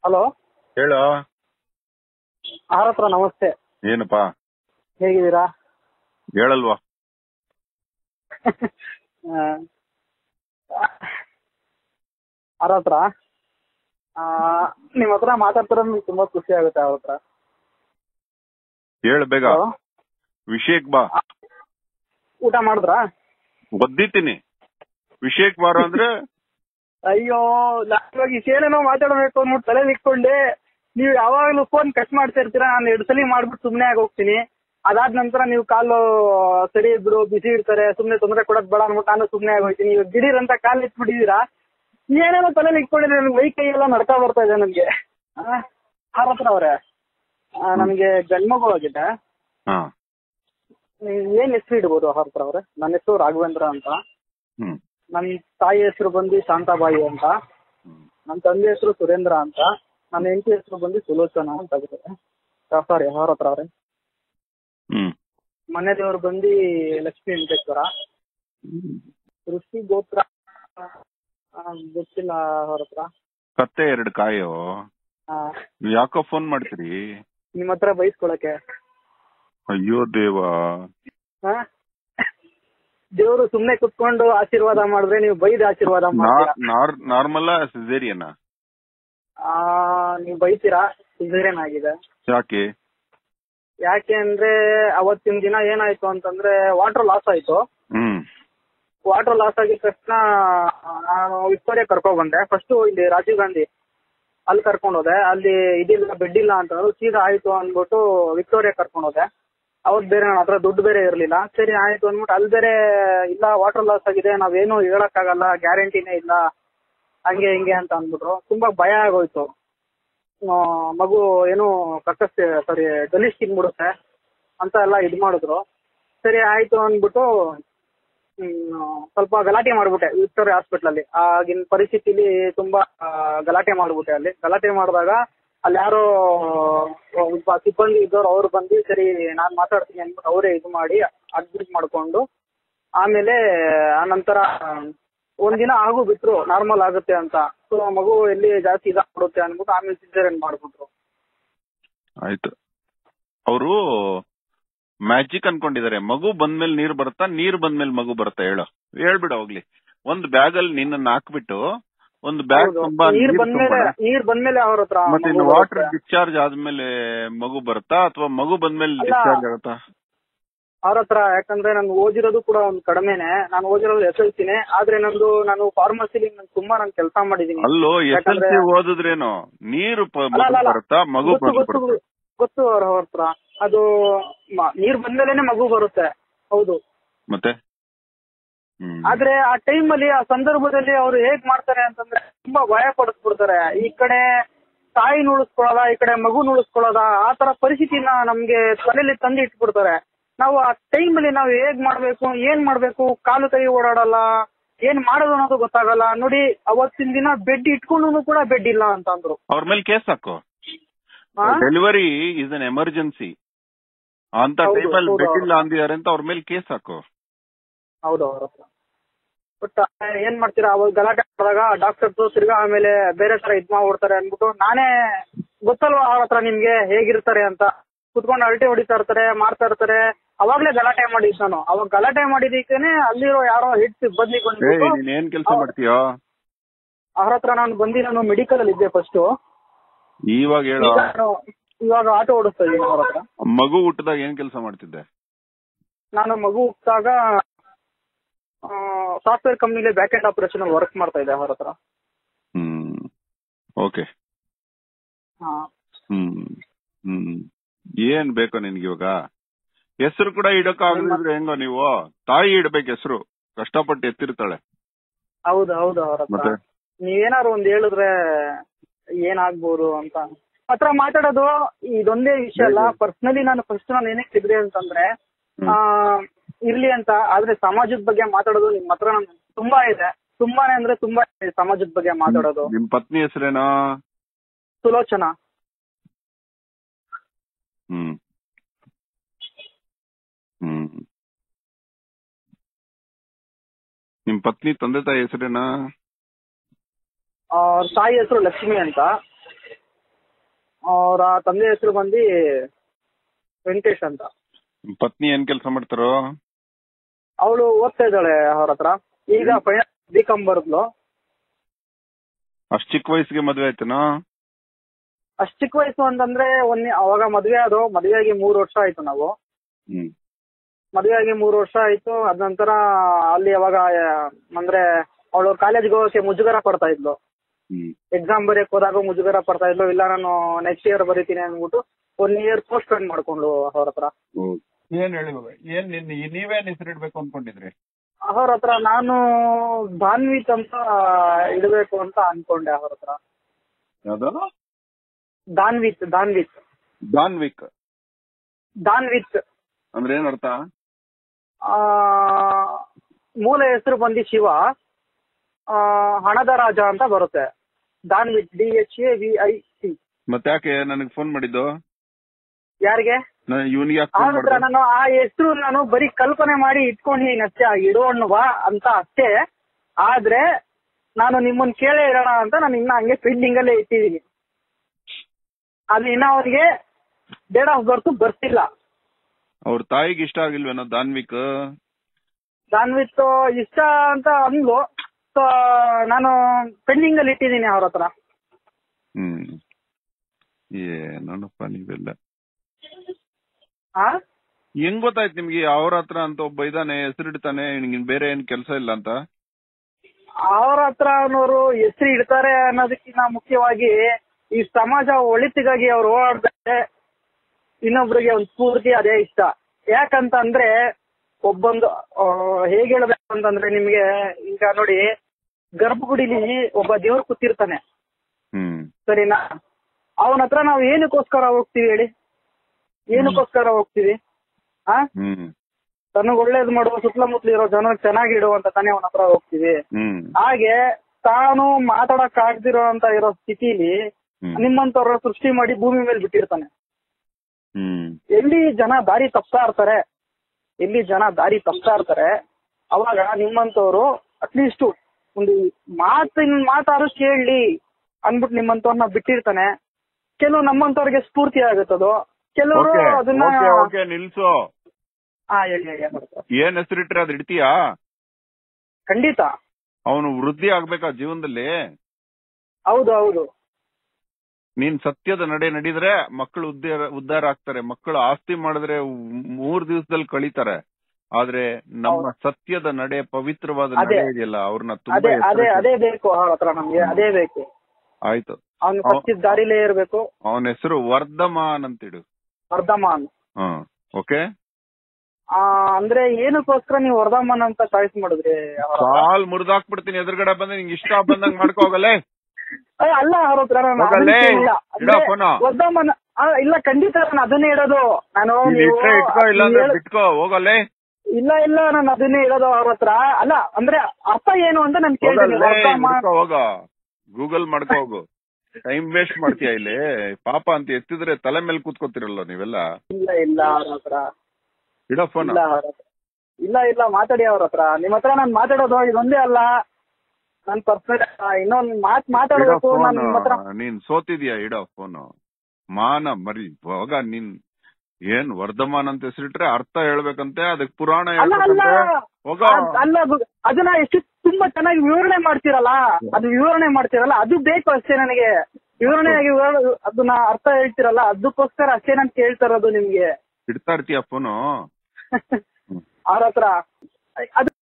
Hello ಹೇಳು R ಹತ್ರ ನಮಸ್ತೆ ಏನಪ್ಪಾ ಹೇಗಿದ್ದೀರಾ ಹೇಳಲ್ವಾ ಆರ್ ಹತ್ರ ಆ, ನಿಮ್ ಹತ್ರ ಮಾತಾಡ್ತಾರ ತುಂಬಾ ಖುಷಿ ಆಗುತ್ತೆ ಅವ್ರ ಹತ್ರ ಹೇಳು ಬೇಗ ಹಲೋ? ವಿಷಯಕ್ ಬಾ ಊಟ ಮಾಡಿದ್ರಾ ಒದ್ದಿತೀನಿ ವಿಷಯಕ್ ಬಾರೋ ಅಂದ್ರೆ ಅಯ್ಯೋ ನಾನು ಇವಾಗ ಇಷ್ಟ್ ಏನೇನೋ ಮಾತಾಡ್ಬೇಕು ಅಂದ್ಬಿಟ್ಟು ತಲೆಯಲ್ಲಿ ಇಟ್ಕೊಂಡೆ ನೀವು ಯಾವಾಗಲೂ ಫೋನ್ ಕಟ್ ಮಾಡ್ತಾ ಇರ್ತೀರಾ ನಾನು ಎರಡು ಸಲ ಮಾಡ್ಬಿಟ್ಟು ಸುಮ್ನೆ ಆಗಿ ಹೋಗ್ತೀನಿ ಅದಾದ ನಂತರ ನೀವು ಕಾಲು ಸರಿ ಇದ್ರು ಬಿಸಿ ಇರ್ತಾರೆ ಸುಮ್ನೆ ತೊಂದರೆ ಕೊಡೋದ್ ಬೇಡ ಅಂದ್ಬಿಟ್ಟು ನಾನು ಸುಮ್ನೆ ಆಗಿ ಹೋಗ್ತೀನಿ ಇವಾಗ ದಿಢೀರ್ ಅಂತ ಕಾಲ್ ಇಟ್ಬಿಟ್ಟಿದ್ದೀರಾ ಏನೇನೋ ತಲೆಯಲ್ಲಿ ಇಟ್ಕೊಂಡಿದ್ರೆ ನನ್ಗೆ ಮೈ ಕೈ ಎಲ್ಲ ನಡ್ಕಾ ಬರ್ತಾ ಇದೆ ನನ್ಗೆ ಹಾರ ಹತ್ರ ಅವ್ರೆ ನಮಗೆ ಗಂಡ್ಮಗು ಆಗಿದೆ ಹಾ ನೀವ್ ಏನ್ ಹೆಸರು ಇಡ್ಬೋದು ಅವ್ರ ಹತ್ರ ಅವ್ರೆ ನನ್ನ ಹೆಸರು ರಾಘವೇಂದ್ರ ಅಂತ ಹ್ಮ್ ನನ್ನ ತಾಯಿ ಹೆಸರು ಬಂದು ಶಾಂತಾಬಾಯಿ ಅಂತ ಹ್ಮ್. ನನ್ನ ತಂದೆ ಹೆಸರು ಸುರೇಂದ್ರ ಅಂತ ನನ್ನ ಹೆಂಡತಿ ಹೆಸರು ಬಂದು ಸುಲೋಚನಾ ಅಂತ ಆಗುತ್ತೆ ಸಾರಿ ಅವ್ರ ಹತ್ರ ಅವ್ರೆ ಹ್ಮ್ ಮನೆ ದೇವ್ರು ಬಂದು ಲಕ್ಷ್ಮೀ ವೆಂಕಟೇಶ್ವರ ಋಷಿ ಗೋತ್ರ ಆ, ಗೊತ್ತಿಲ್ಲ ಅವ್ರ ಹತ್ರ ಕತ್ತೆ ಎರಡು ಕಾಯೋ ಆ, ನೀವ್ ಯಾಕೋ ಫೋನ್ ಮಾಡ್ತೀರಿ ನಿಮ್ ಹತ್ರ ಬೈಸ್ಕೊಳಕ್ಕೆ ಅಯ್ಯೋ ದೇವ ದೇವ್ರು ಸುಮ್ನೆ ಕುತ್ಕೊಂಡು ಆಶೀರ್ವಾದ ಮಾಡಿದ್ರೆ ನೀವು ಬೈದ್ ಆಶೀರ್ವಾದ ಮಾಡ್ತೀರಾ ನಾರ್ಮಲ್ ಸಿಸೇರಿಯನ ಆ, ನೀವು ಬೈತೀರಾ ಸಿಸೇರಿಯನ್ ಆಗಿದೆ ಯಾಕೆ ಯಾಕೆ ಅಂದ್ರೆ ಅವತ್ತಿನ ದಿನ ಏನಾಯ್ತು ಅಂತಂದ್ರೆ ವಾಟರ್ ಲಾಸ್ ಆಯ್ತು ಹ್ಮ್ ವಾಟರ್ ಲಾಸ್ ಆಗಿದ ತಕ್ಷಣ ನಾನು ವಿಕ್ಟೋರಿಯಾ ಕರ್ಕೊಂಡ್ ಬಂದೆ ಫಸ್ಟ್ ಇಲ್ಲಿ ರಾಜೀವ್ ಗಾಂಧಿ ಅಲ್ಲಿ ಕರ್ಕೊಂಡ್ ಹೋದೆ ಅಲ್ಲಿ ಇದಿಲ್ಲ ಬೆಡ್ ಇಲ್ಲ ಅಂತಂದ್ರು ಸೀದಾ ಆಯ್ತು ಅಂದ್ಬಿಟ್ಟು ವಿಕ್ಟೋರಿಯಾ ಕರ್ಕೊಂಡ್ ಹೋದೆ ಅವತ್ ಬೇರೆ ನನ್ನ ಹತ್ರ ದುಡ್ಡು ಬೇರೆ ಇರ್ಲಿಲ್ಲ ಸರಿ ಆಯ್ತು ಅಂದ್ಬಿಟ್ಟು ಅಲ್ಲಿ ಬೇರೆ ಇಲ್ಲ ವಾಟರ್ ಲಾಸ್ ಆಗಿದೆ ನಾವೇನು ಹೇಳಕ್ಕಾಗಲ್ಲ ಗ್ಯಾರಂಟಿನೇ ಇಲ್ಲ ಹಂಗೆ ಹಿಂಗೆ ಅಂತ ಅಂದ್ಬಿಟ್ರು ತುಂಬಾ ಭಯ ಆಗೋಯ್ತು ಆ, ಮಗು ಏನು ಕಕ್ಕಸ್ ಸಾರಿ ಗಲೀಜ್ ತಿನ್ಬಿಡುತ್ತೆ ಅಂತ ಎಲ್ಲ ಇದ್ ಮಾಡಿದ್ರು ಸರಿ ಆಯ್ತು ಅಂದ್ಬಿಟ್ಟು ಹ್ಮ್, ಸ್ವಲ್ಪ ಗಲಾಟೆ ಮಾಡ್ಬಿಟ್ಟೆ ವಿಕ್ಟೋರಿಯಾ ಹಾಸ್ಪಿಟಲ್ ಅಲ್ಲಿ ಆಗಿನ ಪರಿಸ್ಥಿತಿಲಿ ತುಂಬಾ ಆ, ಗಲಾಟೆ ಮಾಡ್ಬಿಟ್ಟೆ ಅಲ್ಲಿ ಗಲಾಟೆ ಮಾಡಿದಾಗ ಅಲ್ಲಿ ಯಾರೋ ಒಬ್ಬ ಸಿಬ್ಬಂದಿ ಇದ್ದವ್ರು ಅವ್ರು ಬಂದು ಸರಿ ನಾನ್ ಮಾತಾಡ್ತೀನಿ ಅಂದ್ಬಿಟ್ಟು ಅವರೇ ಇದು ಮಾಡಿ ಅಡ್ಮಿಟ್ ಮಾಡ್ಕೊಂಡು ಆಮೇಲೆ ಆ ನಂತರ ಒಂದಿನ ಆಗು ಬಿಟ್ರು ನಾರ್ಮಲ್ ಆಗುತ್ತೆ ಅಂತ ಸೊ ಮಗು ಎಲ್ಲಿ ಜಾಸ್ತಿ ಇದಾಗ್ಬಿಡುತ್ತೆ ಅಂದ್ಬಿಟ್ಟು ಆಮೇಲೆ ಸಿಸೇರಿಯನ್ ಮಾಡ್ಬಿಟ್ರು ಆಯ್ತು ಅವರು ಮ್ಯಾಜಿಕ್ ಅನ್ಕೊಂಡಿದ್ದಾರೆ ಮಗು ಬಂದ್ಮೇಲೆ ನೀರ್ ಬರುತ್ತಾ ನೀರ್ ಬಂದ್ಮೇಲೆ ಮಗು ಬರುತ್ತಾ ಹೇಳು ಹೇಳ್ಬಿಡ ಹೋಗ್ಲಿ ಒಂದ್ ಬ್ಯಾಗ್ ಅಲ್ಲಿ ನಿನ್ನ ಹಾಕ್ಬಿಟ್ಟು ಒಂದು ಬ್ಯಾಗ್ ಹೌದು. ತುಂಬಾ ನೀರ್ ನೀರ್ ಬಂದ್ಮೇಲೆ ತುಂಬೋಣ. ನೀರ್ ಬಂದ್ಮೇಲೆ ಅವ್ರ ಹತ್ರ ಮತ್ತೆ ಮಗು ವಾಟರ್ ಬರುತ್ತೆ. ಡಿಸ್ಚಾರ್ಜ್ ಆದ್ಮೇಲೆ ಮಗು ಬರುತ್ತಾ ಅಥವಾ ಮಗು ಬಂದ್ಮೇಲೆ ಅಲ್ಲ. ಡಿಸ್ಚಾರ್ಜ್ ಆಗುತ್ತಾ ಅವ್ರ ಹತ್ರ ಯಾಕಂದ್ರೆ ನಾನು ಓದಿರೋದು ಕೂಡ ಒಂದ್ ಕಡಿಮೆನೆ ನಾನು ಓದಿರೋದು ಎಸ್ ಎಲ್ ಸಿನೇ ಆದ್ರೆ ನಂದು ನಾನು ಫಾರ್ಮಸಿಲಿ ನಾನು ತುಂಬಾ ನಾನು ಕೆಲಸ ಮಾಡಿದೀನಿ ಅಲ್ಲೋ ಎಸ್ ಎಲ್ ಯಾಕಂದ್ರೆ- ಸಿ ಓದಿದ್ರೇನು ನೀರು ಪ- ಅಲ್ಲ, ಮಗು ಅಲ್ಲ, ಅಲ್ಲ. ಬರುತ್ತಾ ಮಗು ಗೊತ್ತು ಬಂದು ಗೊತ್ತು ಬರುತ್ತಾ ಗೊತ್ತು ಅವ್ರ ಅವ್ರ ಹತ್ರ ಅದು ಮ- ನೀರ್ ಬಂದ್ಮೇಲೆನೆ ಮಗು ಬರುತ್ತೆ ಹೌದು ಮತ್ತೆ ಹ್ಮ್ ಆದ್ರೆ ಆ ಟೈಮ್ ಅಲ್ಲಿ ಆ ಸಂದರ್ಭದಲ್ಲಿ ಅವ್ರು ಹೇಗ್ ಮಾಡ್ತಾರೆ ಅಂತಂದ್ರೆ ತುಂಬಾ ಭಯ ಪಡಿಸ್ಬಿಡ್ತಾರೆ ಈ ಕಡೆ ತಾಯಿ ಉಳಿಸ್ಕೊಳ್ಳೋದ ಈ ಕಡೆ ಮಗು ಉಳಿಸ್ಕೊಳ್ಳೋದ ಆ ತರ ಪರಿಸ್ಥಿತಿನ ನಮ್ಗೆ ತಲೆಯಲ್ಲಿ ತಂದು ಇಟ್ಬಿಡ್ತಾರೆ ನಾವು ಆ ಟೈಮ್ ಅಲ್ಲಿ ನಾವು ಹೇಗ್ ಮಾಡ್ಬೇಕು ಏನ್ ಮಾಡ್ಬೇಕು ಕಾಲು ಕೈ ಓಡಾಡಲ್ಲ ಏನ್ ಮಾಡೋದು ಅನ್ನೋದು ಗೊತ್ತಾಗಲ್ಲ ನೋಡಿ ಅವತ್ತಿನ ದಿನ ಬೆಡ್ ಇಟ್ಕೊಂಡು ಕೂಡ ಬೆಡ್ ಇಲ್ಲ ಅಂತ ಅಂದ್ರು ಅವ್ರ ಮೇಲೆ ಕೇಸ್ ಹಾಕು ಆ? ಡೆಲಿವರಿ ಇಸ್ ಅನ್ ಎಮರ್ಜೆನ್ಸಿ ಅಂತ ಹೌದು, ಟೈಮಲ್ಲಿ ಹೌದು. ಬೆಡ್ ಇಲ್ಲ ಅಂದಿದ್ದಾರೆ ಅಂತ ಅವ್ರ ಮೇಲೆ ಕೇಸ್ ಹಾಕು ಹೌದು ಅವ್ರ ಹತ್ರ ಬಟ್ ಏನ್ ಮಾಡ್ತೀರಾ ಅವಾಗ ಗಲಾಟೆ ಮಾಡಿದಾಗ ಡಾಕ್ಟರ್ಸ್ ತಿರ್ಗಾ ಆಮೇಲೆ ಬೇರೆ ತರ ಇದ್ ಮಾಡ್ಬಿಡ್ತಾರೆ ಅನ್ಬಿಟ್ಟು ನಾನೇ ಗೊತ್ತಲ್ವಾ ಅವ್ರ ಹತ್ರ ನಿಮ್ಗೆ ಹೇಗಿರ್ತಾರೆ ಅಂತ ಕುತ್ಕೊಂಡು ಅಳಟೆ ಹೊಡಿತಾ ಇರ್ತಾರೆ ಮಾಡ್ತಾ ಇರ್ತಾರೆ ಅವಾಗ್ಲೇ ಗಲಾಟೆ ಮಾಡಿದ್ ನಾನು ಅವಾಗ ಗಲಾಟೆ ಮಾಡಿದಕ್ಕೇನೆ ಅಲ್ಲಿರೋ ಯಾರೋ ಹಿಟ್ ಸಿಬ್ಬಂದಿ ಏಯ್ ಬಂದ್ಬಿಟ್ಟು ನೀನ್ ಏನ್ ಕೆಲಸ ಅವ್ರು- ಮಾಡ್ತೀಯೋ ಅವ್ರ ಹತ್ರ ನಾನು ಬಂದು ನಾನು ಮೆಡಿಕಲ್ ಅಲ್ಲಿ ಇದ್ದೆ ಫಸ್ಟ್ ಇವಾಗ ಹೇಳು ಈಗ ನಾನು ಇವಾಗ ಆಟೋ ಓಡಿಸ್ತಾ ಇದ್ದೀನಿ ಅವ್ರ ಹತ್ರ ಮಗು ಹುಟ್ಟದಾಗ ಏನ್ ಕೆಲಸ ಮಾಡ್ತಿದ್ದೆ ನಾನು ಮಗು ಹುಟ್ಟಾಗ ಸಾಫ್ಟ್ವೇರ್ ಕಂಪ್ನಿಲಿ ಬ್ಯಾಕ್ ಎಂಡ್ ಆಪರೇಷನ್ ವರ್ಕ್ ಮಾಡ್ತಾ ಇದ್ದೆ ಅವ್ರ ಹತ್ರ ಹ್ಮ್ ಓಕೆ ಹಾ ಹ್ಮ್ ಹ್ಮ್ ಏನ್ ಬೇಕು ನಿನ್ಗೆ ಇವಾಗ ಹೆಸರು ಕೂಡ ಇಡಕ್ ಆಗದಿದ್ರೆ ಹೆಂಗೋ ನೀವು ತಾಯಿ ಇಡ್ಬೇಕು ಹೆಸರು ಕಷ್ಟಪಟ್ಟು ಎತ್ತಿರ್ತಾಳೆ ಹೌದು ಹೌದು ಅವ್ರ ಹತ್ರ ಮತ್ತೆ ನೀವೇನಾದ್ರು ಒಂದ್ ಹೇಳಿದ್ರೆ ಏನಾಗ್ಬೋದು ಅಂತ ಹತ್ರ ಮಾತಾಡೋದು ಇದೊಂದೇ ವಿಷಯ ಅಲ್ಲ ಪರ್ಸನಲಿ ನಾನು ಫಸ್ಟ್ ನಾನು ಏನಕ್ಕೆ ಸಿಗದೆ ಅಂತಂದ್ರೆ ಹ್ಮ್. ಆ ಇರ್ಲಿ ಅಂತ ಆದ್ರೆ ಸಮಾಜದ ಬಗ್ಗೆ ಮಾತಾಡೋದು ನಿಮ್ ಹತ್ರ ನನ್ ತುಂಬಾ ಇದೆ ತುಂಬಾನೇ ಅಂದ್ರೆ ತುಂಬಾ ಇದೆ ಸಮಾಜದ ಬಗ್ಗೆ ಮಾತಾಡೋದು ನಿಮ್ ಪತ್ನಿ ಹೆಸರೇನೋ ಸುಲೋಚನಾ ಹ್ಮ್ ಹ್ಮ್ ನಿಮ್ ಪತ್ನಿ ತಂದೆ ತಾಯಿ ಹೆಸರೇನಾ ಅವ್ರ ತಾಯಿ ಹೆಸರು ಲಕ್ಷ್ಮಿ ಅಂತ ಅವರ ತಂದೆ ಹೆಸರು ಬಂದು ವೆಂಕಟೇಶ್ ಅಂತ ಪತ್ನಿ ಏನ್ ಕೆಲಸ ಮಾಡ್ತಾರೋ ಅವಳು ಓದ್ತಾ ಇದ್ದಾಳೆ ಅವ್ರ ಹತ್ರ ಈಗ ಫೈನಲ್ ಬಿ ಕಾಮ್ ಬರುದ್ಲು ಅಷ್ಟ್ ಚಿಕ್ಕ ವಯಸ್ಸಿಗೆ ಮದ್ವೆ ಆಯ್ತನೋ ಅಷ್ಟ್ ಚಿಕ್ಕ ವಯಸ್ಸು ಅಂತಂದ್ರೆ ಒಂದ್ ಅವಾಗ ಮದ್ವೆ ಆದೋ ಮದ್ವೆ ಆಗಿ ಮೂರು ವರ್ಷ ಆಯ್ತು ನಾವು ಹ್ಮ್ ಮದ್ವೆ ಆಗಿ ಮೂರು ವರ್ಷ ಆಯ್ತು ಅದ ನಂತರ ಅಲ್ಲಿ ಅವಾಗ ಆ, ಅಂದ್ರೆ ಅವಳು ಕಾಲೇಜ್ಗೆ ಹೋಗಕ್ಕೆ ಮುಜುಗರ ಪಡ್ತಾ ಇದ್ಲು ಹ್ಮ್ ಎಕ್ಸಾಮ್ ಬರೆಯಕ್ ಹೋದಾಗ ಮುಜುಗರ ಪಡ್ತಾ ಇದ್ಲು ಇಲ್ಲ ನಾನು ನೆಕ್ಸ್ಟ್ ಇಯರ್ ಬರೀತೀನಿ ಅಂದ್ಬಿಟ್ಟು ಒನ್ ಇಯರ್ ಪೋಸ್ಟ್ ಪೋನ್ ಮಾಡ್ಕೊಂಡ್ಲು ಅವ್ರ ಹತ್ರ ಏನ್ ಹೇಳಿ ಬಾಬಾ? ಏನ್ ನಿನ್ ನೀವೇನ್ ಹೆಸರಿಡ್ಬೇಕು ಅನ್ಕೊಂಡಿದ್ರಿ ಅವ್ರ ಹತ್ರ ನಾನು ಭಾನ್ವಿತ್ ಅಂತ ಇಡಬೇಕು ಅಂತ ಅನ್ಕೊಂಡೆ ಅವ್ರ ಹತ್ರ ಯಾವ್ದು ದಾನ್ವಿತ್ ದಾನ್ವಿತ್ ದಾನ್ವಿಕ್ ದಾನ್ವಿತ್ ಅಂದ್ರೆ ಏನ್ ಅರ್ಥ ಆ, ಮೂಲ ಹೆಸರು ಬಂದು ಶಿವ ಆ, ಹಣದ ರಾಜ ಅಂತ ಬರುತ್ತೆ Dhanvith D H A V I C ಮತ್ತೆ ಯಾಕೆ ನನಗೆ ಫೋನ್ ಮಾಡಿದ್ದು ಯಾರಿಗೆ ಇವನಿಗೆ ಯಾಕೆ ಅವ್ರ ಫೋನ್ ಹತ್ರ ಮಾಡಿದ್ದು ನಾನು ಆ ಹೆಸರು ನಾನು ಬರೀ ಕಲ್ಪನೆ ಮಾಡಿ ಇಟ್ಕೊಂಡಿದ್ದೀನಿ ಅಷ್ಟೇ ಇಡೋಣವಾ ಅಂತ ಅಷ್ಟೇ ಆದ್ರೆ ನಾನು ನಿಮ್ಮನ್ನ ಕೇಳೇ ಇರೋಣ ಅಂತ ನಾನು ಇನ್ನ ಹಂಗೆ ಪೆಂಡಿಂಗ್ ಅಲ್ಲೇ ಇಟ್ಟಿದ್ದೀನಿ ಅದು ಇನ್ನ ಅವ್ರಿಗೆ ಡೇಟ್ ಆಫ್ ಬರ್ತ್ ಬರ್ತಿಲ್ಲ ಅವ್ರ ತಾಯಿಗೆ ಇಷ್ಟ ಆಗಿಲ್ವೇನೋ ದಾನ್ವಿಕ್ ದಾನ್ವಿತ್ ಇಷ್ಟ ಅಂತ ಅಂದ್ಲು ಸೊ ನಾನು ಪೆಂಡಿಂಗ್ ಅಲ್ಲಿ ಇಟ್ಟಿದ್ದೀನಿ ಅವ್ರ ಹತ್ರ ಹ್ಮ್ ಏನಪ್ಪ ನೀವೆಲ್ಲ ಆ ಹೆಂಗ್ ಗೊತ್ತಾಯ್ತು ನಿಮ್ಗೆ ಅವ್ರ ಹತ್ರ ಅಂತ ಒಬ್ಬ ಇದಾನೆ ಹೆಸರಿಡ್ತಾನೆ ನಿಮ್ಗೆ ಬೇರೆ ಏನ್ ಕೆಲಸ ಇಲ್ಲ ಅಂತ ಅವ್ರ ಹತ್ರ ಅನ್ನೋರು ಹೆಸರು ಇಡ್ತಾರೆ ಅನ್ನೋದಕ್ಕಿಂತ ಮುಖ್ಯವಾಗಿ ಈ ಸಮಾಜ ಒಳಿತಿಗಾಗಿ ಅವ್ರು ಓಡಾಡ್ತಾರೆ ಇನ್ನೊಬ್ರಿಗೆ ಒಂದು ಸ್ಫೂರ್ತಿ ಅದೇ ಇಷ್ಟ ಯಾಕಂತ ಅಂದ್ರೆ ಒಬ್ಬೊಂದು ಆ, ಹೇಗ್ ಹೇಳ್ಬೇಕು ಅಂತಂದ್ರೆ ನಿಮ್ಗೆ ಈಗ ನೋಡಿ ಗರ್ಭಗುಡಿಲಿ ಒಬ್ಬ ದೇವ್ರು ಕೂತಿರ್ತಾನೆ ಹ್ಮ್ ಸರಿನಾ ಅವನ ಹತ್ರ ನಾವು ಏನಕ್ಕೋಸ್ಕರ ಹೋಗ್ತೀವಿ ಹೇಳಿ ಏನಕ್ಕೋಸ್ಕರ ಹೋಗ್ತೀವಿ ಆ ಹ್ಮ್ ತನಗ್ ಒಳ್ಳೇದ್ ಮಾಡುವ ಸುತ್ತಮುತ್ತಲು ಇರೋ ಜನ ಚೆನ್ನಾಗಿಡು ಅಂತ ತಾನೇ ಅವನ ಹತ್ರ ಹೋಗ್ತೀವಿ ಹ್ಮ್ ಹಾಗೆ ತಾನು ಮಾತಾಡಕ್ ಆಗ್ದಿರೋ ಅಂತ ಇರೋ ಸ್ಥಿತಿಲಿ ಹ್ಮ್ ನಿಮ್ಮಂತವ್ರ ಸೃಷ್ಟಿ ಮಾಡಿ ಭೂಮಿ ಮೇಲೆ ಬಿಟ್ಟಿರ್ತಾನೆ ಹ್ಮ್ ಎಲ್ಲಿ ಜನ ದಾರಿ ತಪ್ತಾ ಇರ್ತಾರೆ ಎಲ್ಲಿ ಜನ ದಾರಿ ತಪ್ತಾ ಇರ್ತಾರೆ ಅವಾಗ ನಿಮ್ಮಂತವ್ರು ಅಟ್ಲೀಸ್ಟ್ ಒಂದು ಮಾತಿನ ಮಾತಾರು ಕೇಳಿ ಅನ್ಬಿಟ್ಟು ನಿಮ್ಮಂತವ್ರನ್ನ ಬಿಟ್ಟಿರ್ತಾನೆ ಕೆಲವು ನಮ್ಮಂತವ್ರಿಗೆ ಸ್ಫೂರ್ತಿ ಆಗುತ್ತದು ಕೆಲವರು ಓಕೆ ಅದನ್ನ ಓಕೆ ಓಕೆ ನಿಲ್ಸು ಹಾ ಹೇಳಿ ಹೇಳಿ ಏನ್ ಮಾಡ್ತಾರೆ? ಏನ್ ಹೆಸರಿಟ್ರೆ ಅದ್ ಇಡ್ತೀಯಾ ಖಂಡಿತ ಅವನು ವೃದ್ಧಿ ಆಗ್ಬೇಕಾ ಜೀವನದಲ್ಲಿ ಹೌದು ಹೌದು ನೀನ್ ಸತ್ಯದ ನಡೆ ನಡೀದ್ರೆ ಮಕ್ಕಳು ಉದ್ಧಾರ ಉದ್ಧಾರ ಆಗ್ತಾರೆ ಮಕ್ಕಳು ಆಸ್ತಿ ಮಾಡಿದ್ರೆ ಮೂರ್ ದಿವಸದಲ್ಲಿ ಕಳೀತಾರೆ ಆದ್ರೆ ನಮ್ಮ ಸತ್ಯದ ನಡೆ ಪವಿತ್ರವಾದ ಅದೇ. ನಡೆ ಇದೆಯಲ್ಲ ಅವ್ರನ್ನ ಅದೇ ತುಂಬಾ ಅದೇ ಎತ್ತರಕ್ಕೆ- ಅದೇ ಬೇಕು ಅವ್ರ ಹತ್ರ ನಮ್ಗೆ ಅದೇ ಬೇಕು ಆಯ್ತು ಅವ್ನು ಅವ- ಸತ್ಯದ ದಾರಿಲೇ ಇರ್ಬೇಕು ಅವನ ಹೆಸರು ವರ್ಧಮಾನ್ ಅಂತಿಡು ವರ್ಧಮಾನ್ ಹ್ಮ್ ಓಕೆ ಆ ಅಂದ್ರೆ ಏನಕ್ಕೋಸ್ಕರ ನೀವು ವರ್ಧಮಾನ್ ಅಂತ ಚಾಯ್ಸ್ ಮಾಡಿದ್ರಿ ಅವ್ರ ಹತ್ರ? ಕಾಲ್ ಮುರಿದಾಕ್ಬಿಡ್ತೀನಿ ಎದುರುಗಡೆ ಬಂದ್ರೆ ನಿಂಗೆ ಇಷ್ಟ ಬಂದಂಗ್ ಮಾಡ್ಕೋಗಲೇ ಏ, ಅಲ್ಲ ಅವ್ರ ಹತ್ರ ನಾನು ಹೋಗಲ್ಲೇ. ಅದನ್ನ ಕೇಳಿಲ್ಲ. ಇಡೋ ಅಂದ್ರೆ ಫೋನು. ವರ್ಧಮಾನ್ ಆ, ಇಲ್ಲ ಖಂಡಿತ ನಾನು ಅದನ್ನೇ ಇಡೋದು ನಾನು ನೀನ್ ನೀವು ಇಟ್ರೆ ಇಟ್ಕೋ ಇಲ್ಲ ಅಂದ್ರೆ ಹೇಳ- ಬಿಟ್ಕೋ ಹೋಗಲ್ಲೇ ಇಲ್ಲ ಇಲ್ಲ ನಾನು ಅದನ್ನೇ ಇಡೋದು ಅವ್ರ ಹತ್ರ ಅಲ್ಲ ಅಂದ್ರೆ ಅರ್ಥ ಏನು ಅಂತ ನಾನು ಕೇಳ್ತೀನಿ ಹೋಗಲ್ಲೇ ವರ್ಧಮಾನ್ ಹುಡ್ಕೋ ಹೋಗ ಗೂಗಲ್ ಮಾಡ್ಕೋ ಹೋಗು ಟೈಮ್ ವೇಸ್ಟ್ ಮಾಡ್ತೀಯ ಇಲ್ಲಿ ಪಾಪ ಅಂತ ಎತ್ತಿದ್ರೆ ತಲೆ ಮೇಲೆ ಕೂತ್ಕೋತಿರಲ್ಲ ನೀವೆಲ್ಲ ಇಲ್ಲ ಇಲ್ಲ ಅವ್ರ ಹತ್ರ ಇಡೋ ಫೋನ್ ಇಲ್ಲ ಅವ್ರ ಹತ್ರ ಇಲ್ಲ ಇಲ್ಲ ಮಾತಾಡಿ ಅವ್ರ ಹತ್ರ ನಿಮ್ ಹತ್ರ ನಾನು ಮಾತಾಡೋದು ಇದೊಂದೇ ಅಲ್ಲ ನನ್ ಪರ್ಸನಲ್ ಇನ್ನೊಂದ್ ಮಾತ್ ಇಡೋ ಮಾತಾಡ್ಬೇಕು ಫೋನ್ ನಾನು ನಿಮ್ಮ ಹತ್ರ ನೀನ್ ಸೋತಿದ್ಯಾ ಇಡೋ ಫೋನ್ ಮಾನ ಮರಿ ಹೋಗ ನೀನ್ ಏನ್ ವರ್ಧಮಾನ್ ಅಂತ ಹೆಸರಿಟ್ರೆ ಅರ್ಥ ಹೇಳ್ಬೇಕಂತೆ ಅದಕ್ ಪುರಾಣ ಅಲ್ಲ ಅಲ್ಲ ಹೇಳ್ಬೇಕಂತೆ ಹೋಗ ಅದ್- ಅಲ್ಲ ಗು- ಅದನ್ನ ಎಷ್ಟು ತುಂಬಾ ಚೆನ್ನಾಗಿ ವಿವರಣೆ ಮಾಡ್ತೀರಲ್ಲ ಅದು ವಿವರಣೆ ಮಾಡ್ತೀರಲ್ಲ ಅದು ಬೇಕು ಅಷ್ಟೇ ನನಗೆ ವಿವರಣೆಯಾಗಿ ವಿವರ- ಅದನ್ನ ಅರ್ಥ ಹೇಳ್ತಿರಲ್ಲ ಅದಕ್ಕೋಸ್ಕರ ಅಷ್ಟೇ ನಾನು ಕೇಳ್ತಾ ಇರೋದು ನಿಮ್ಗೆ ಇಡ್ತಾ ಇರ್ತೀಯ ಫೋನು ಅವ್ರ ಹತ್ರ ಅದು